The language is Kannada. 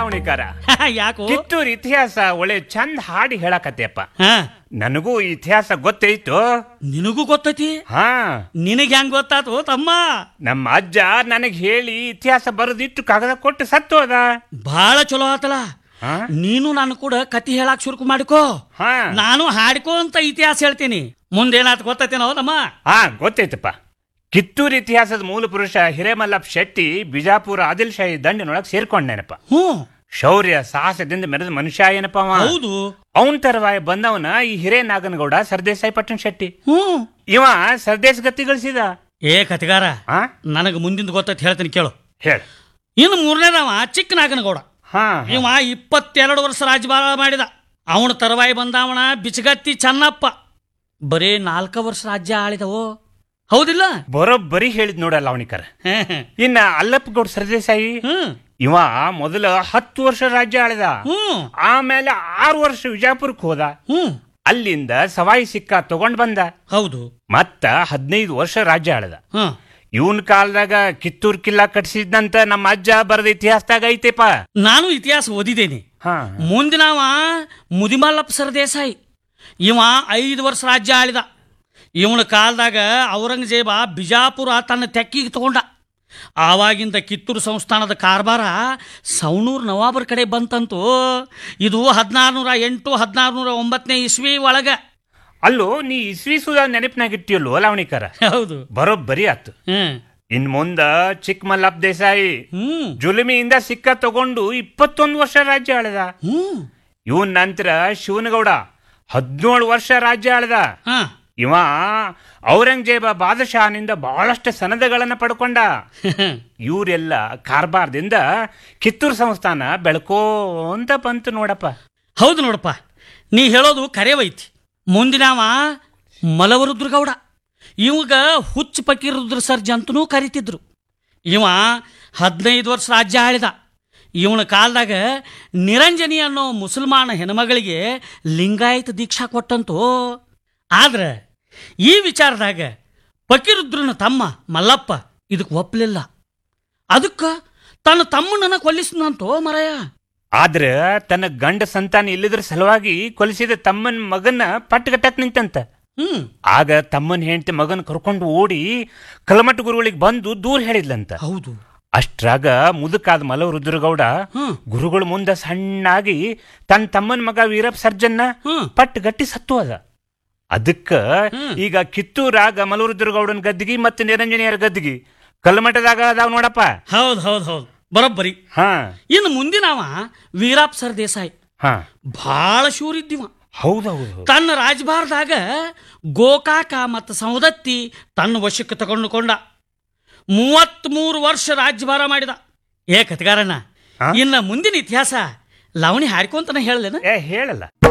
ಲಾವಣಿಕಾರ ಯಾಕೋ ಕಿತ್ತೂರ್ ಇತಿಹಾಸ ಒಳ್ಳೆ ಚಂದ ಹಾಡಿ ಹೇಳಕತ್ತೆಪ್ಪ ಹಾ ನನಗೂ ಈ ಇತಿಹಾಸ ಗೊತ್ತೈತು ನಿನಗೂ ಗೊತ್ತೈತಿ ಹಾ ನಿನಗೆ ಹೆಂಗ್ ಗೊತ್ತಾತು ತಮ್ಮ ನಮ್ಮ ಅಜ್ಜ ನನಗ್ ಹೇಳಿ ಇತಿಹಾಸ ಬರೆದಿಟ್ಟು ಕಾಗದ ಕೊಟ್ಟು ಸತ್ತು ಅದ ಬಹಳ ಚಲೋ ಆತಲ್ಲ ಹಾ? ನೀನು ನಾನು ಕೂಡ ಕತಿ ಹೇಳಕ್ ಶುರು ಮಾಡಿಕೋ ಹಾ ನಾನು ಹಾಡ್ಕೋ ಅಂತ ಇತಿಹಾಸ ಹೇಳ್ತೀನಿ ಮುಂದೇನಾತ್ ಗೊತ್ತೈತೇನೋ ನಮ್ಮ ಹಾ ಗೊತ್ತೈತಪ್ಪ ಕಿತ್ತೂರ್ ಇತಿಹಾಸದ ಮೂಲ ಪುರುಷ ಹಿರೇಮಲ್ಲಪ್ಪ ಶೆಟ್ಟಿ ಬಿಜಾಪುರ ಆದಿಲ್ ಶಾಹಿ ದಂಡಿನೊಳಗೆ ಸೇರ್ಕೊಂಡೇನಪ್ಪ ಹ್ಞೂ ಶೌರ್ಯ ಸಾಹಸದಿಂದ ಮೆರೆದ ಮನುಷ್ಯ ಏನಪ್ಪ ಅವ ಹೌದು ಅವನ್ ತರವಾಯ ಬಂದವನ ಈ ಹಿರೇ ನಾಗನಗೌಡ ಸರ್ದೇಸಾಯಿ ಪಟ್ಟಣ ಶೆಟ್ಟಿ ಹ್ಞೂ ಇವ ಸರ್ದೇಶ್ ಗತಿ ಗಳಿಸಿದ ಏ ಕತಿಗಾರ ಹಾ ನನಗೆ ಮುಂದಿಂದ ಗೊತ್ತೈತಿ ಹೇಳ್ತೀನಿ ಕೇಳು ಹೇಳ ಇನ್ನು ಮೂರನೇದವ ಚಿಕ್ಕ ನಾಗನಗೌಡ ಹಾ ಇವ ಇಪ್ಪತ್ತೆರಡು ವರ್ಷ ರಾಜಭಾರ ಮಾಡಿದ ಅವನ ತರುವಾಯಿ ಬಂದವನ ಬಿಚಗತ್ತಿ ಚನ್ನಪ್ಪ ಬರೀ ನಾಲ್ಕ ವರ್ಷ ರಾಜ್ಯ ಆಳಿದವೋ ಹೌದಿಲ್ಲ ಬರೋಬ್ಬರಿ ಹೇಳಿದ್ ನೋಡಲ್ಲ ಅವನಿಕರ ಹ್ಮ್ ಇನ್ನ ಅಲ್ಲಪ್ಪಗೌಡ ಸರ್ದೇಸಾಯಿ ಹ್ಮ್ ಇವ ಮೊದಲ ಹತ್ತು ವರ್ಷ ರಾಜ್ಯ ಆಳಿದ ಹ್ಮ್ ಆಮೇಲೆ ಆರು ವರ್ಷ ವಿಜಾಪುರಕ್ಕೆ ಹೋದ ಹ್ಮ್ ಅಲ್ಲಿಂದ ಸವಾಯಿ ಸಿಕ್ಕ ತಗೊಂಡ್ ಬಂದ ಹೌದು ಮತ್ತ ಹದಿನೈದು ವರ್ಷ ರಾಜ್ಯ ಆಳದ ಹ್ಮ್ ಇವನ್ ಕಾಲದಾಗ ಕಿತ್ತೂರ್ ಕಿಲ್ಲಾ ಕಟ್ಸಿದ್ನಂತ ನಮ್ಮ ಅಜ್ಜ ಬರೆದ ಇತಿಹಾಸದಾಗ ಐತೆಪ್ಪ ನಾನು ಇತಿಹಾಸ ಓದಿದ್ದೇನೆ ಹಾ ಮುಂದಿನವ ಮುದಿಮಲ್ಲಪ್ಪ ಸರ್ದೇಸಾಯಿ ಇವ ಐದು ವರ್ಷ ರಾಜ್ಯ ಆಳಿದ ಇವನ ಕಾಲದಾಗ ಔರಂಗಜೇಬ ಬಿಜಾಪುರ ತನ್ನ ತೆಕ್ಕಿಗೆ ತಗೊಂಡ ಆವಾಗಿಂದ ಕಿತ್ತೂರು ಸಂಸ್ಥಾನದ ಕಾರ್ಬಾರ ಸವಣೂರು ನವಾಬರ ಕಡೆ ಬಂತಂತು ಇದು ಹದಿನಾರುನೂರ ಎಂಟು ಹದಿನಾರುನೂರ ಒಂಬತ್ತನೇ ಇಸ್ವಿ ಒಳಗ ಅಲ್ಲೋ ನೀ ಇಸ್ವಿ ಸುಧಾ ನೆನಪಿನಾಗಿಟ್ಟಿಯಲ್ಲೋ ಲಾವಣಿಕರ ಹೌದು ಬರೋಬ್ಬರಿ ಆತು ಹ್ಮ್ ಇನ್ ಮುಂದ ಚಿಕ್ಕ ಮಲ್ಲಪ್ಪ ದೇಸಾಯಿ ಹ್ಮ್ ಜುಲುಮಿಯಿಂದ ಸಿಕ್ಕ ತಗೊಂಡು ಇಪ್ಪತ್ತೊಂದು ವರ್ಷ ರಾಜ್ಯ ಆಳದ ಹ್ಮ್ ಇವನ್ ನಂತರ ಶಿವನಗೌಡ ಹದಿನೇಳು ವರ್ಷ ರಾಜ್ಯ ಆಳದ ಹಾ ಇವ ಔರಂಗಜೇಬ ಬಾದಶಾಹನಿಂದ ಬಹಳಷ್ಟು ಸನದಗಳನ್ನ ಪಡ್ಕೊಂಡ ಇವರೆಲ್ಲ ಕಾರ್ಬಾರ್ದಿಂದ ಕಿತ್ತೂರು ಸಂಸ್ಥಾನ ಬೆಳ್ಕೋಂತ ಬಂತು ನೋಡಪ್ಪ ಹೌದು ನೋಡಪ್ಪ ನೀ ಹೇಳೋದು ಕರೆವೈತಿ ಮುಂದಿನವ ಮಲವರುದ್ರಗೌಡ ಇವಾಗ ಹುಚ್ಚು ಪಕೀರುದ್ರ ಸರ್ಜ್ ಅಂತನೂ ಕರಿತಿದ್ರು ಇವ ಹದಿನೈದು ವರ್ಷ ರಾಜ್ಯ ಆಳಿದ ಇವನ ಕಾಲದಾಗ ನಿರಂಜನಿ ಅನ್ನೋ ಮುಸಲ್ಮಾನ ಹೆಣ್ಮಗಳಿಗೆ ಲಿಂಗಾಯತ ದೀಕ್ಷಾ ಕೊಟ್ಟಂತೋ ಆದ್ರೆ ಈ ವಿಚಾರದಾಗ ಪಕೀರುದ್ರನ ತಮ್ಮ ಮಲ್ಲಪ್ಪ ಇದಕ್ಕೆ ಒಪ್ಪಲಿಲ್ಲ ಅದಕ್ಕೆ ತನ್ನ ತಮ್ಮನನ್ನ ಕೊಲ್ಲಿಸಿದಂತೋ ಮರಯ ಆದ್ರ ತನ್ನ ಗಂಡ ಸಂತಾನ ಇಲ್ಲದ್ರ ಸಲುವಾಗಿ ಕೊಲಿಸಿದ ತಮ್ಮನ ಮಗನ ಪಟ್ಟಗಟ್ಟಕ್ ನಿಂತಂತ ಹ್ಮ್ ಆಗ ತಮ್ಮನ ಹೆಂಡತಿ ಮಗನ ಕರ್ಕೊಂಡು ಓಡಿ ಕಲಮಠ ಗುರುಗಳಿಗೆ ಬಂದು ದೂರ ಹೇಳಿದ್ಲಂತ ಹೌದು ಅಷ್ಟ್ರಾಗ ಮುದುಕಾದ ಮಲವರುದ್ರಗೌಡ ಹ್ಮ್ ಗುರುಗಳ ಮುಂದೆ ಸಣ್ಣಾಗಿ ತನ್ನ ತಮ್ಮನ ಮಗ ವೀರಪ್ಪ ಸರ್ಜನ್ನ ಹ್ಮ್ ಪಟ್ಟು ಗಟ್ಟಿ ಸತ್ತು ಅದ ಅದಕ್ಕ ಹ್ಮ್. ಈಗ ಕಿತ್ತೂರಾಗ ಮಲವರುದ್ರಗೌಡನ ಗದ್ದಿಗೆ ಮತ್ತೆ ನಿರಂಜನಿಯರ ಗದ್ದಿಗೆ ಕಲ್ಮಠದಾಗ ಅದಾವ ನೋಡಪ್ಪ ಹೌದು ಹೌದು ಹೌದು ಬರೋಬ್ಬರಿ ಹಾ ಇನ್ನು ಮುಂದಿನವ ವೀರಾಪ್ ಸರ್ ದೇಸಾಯಿ ಹಾ ಭಾಳ ಶೂರಿದ್ದಿವ ಹೌದೌದು ತನ್ನ ರಾಜಭಾರದಾಗ ಗೋಕಾಕ ಮತ್ತು ಸೌದತ್ತಿ ತನ್ನ ವಶಕ್ಕೆ ತಗೊಂಡುಕೊಂಡ ಮೂವತ್ಮೂರು ವರ್ಷ ರಾಜ್ಯಭಾರ ಮಾಡಿದ ಏ ಕತ್ಗಾರಣ್ಣ ಹಾ? ಇನ್ನು ಮುಂದಿನ ಇತಿಹಾಸ ಲವಣಿ ಹಾಡ್ಕೊಂತನ ಹೇಳಲೇನ ಏ ಹೇಳಲ್ಲ